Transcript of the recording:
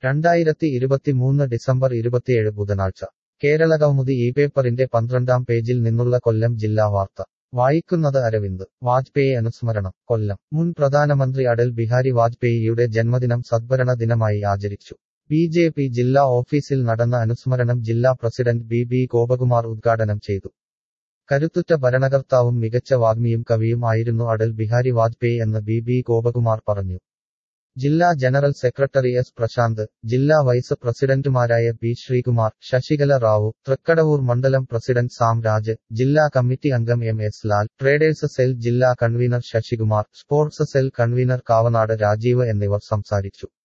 രണ്ടായിരത്തി ഇരുപത്തിമൂന്ന് ഡിസംബർ ഇരുപത്തിയേഴ് ബുധനാഴ്ച കേരളകൗമുദി ഈ പേപ്പറിന്റെ പന്ത്രണ്ടാം പേജിൽ നിന്നുള്ള കൊല്ലം ജില്ലാ വാർത്ത വായിക്കുന്നത് അരവിന്ദ് വാജ്പേയി അനുസ്മരണം കൊല്ലം മുൻ പ്രധാനമന്ത്രി അടൽ ബിഹാരി വാജ്പേയിയുടെ ജന്മദിനം സദ്ഭരണ ദിനമായി ആചരിച്ചു ബി ജെ പി ജില്ലാ ഓഫീസിൽ നടന്ന അനുസ്മരണം ജില്ലാ പ്രസിഡന്റ് ബി ബി ഗോപകുമാർ ഉദ്ഘാടനം ചെയ്തു കരുത്തുറ്റ ഭരണകർത്താവും മികച്ച വാഗ്മിയും കവിയും ആയിരുന്നു അടൽ ബിഹാരി വാജ്പേയി എന്ന് ബി ബി ഗോപകുമാർ പറഞ്ഞു ജില്ലാ ജനറൽ സെക്രട്ടറി എസ് പ്രശാന്ത് ജില്ലാ വൈസ് പ്രസിഡന്റുമാരായ പി ശ്രീകുമാർ ശശികല റാവു തൃക്കടവൂർ മണ്ഡലം പ്രസിഡന്റ് സാം രാജ് ജില്ലാ കമ്മിറ്റി അംഗം M S Lal traders cell ജില്ലാ convener Sasikumar sports cell convener Kavanad Rajeev എന്നിവർ സംസാരിച്ചു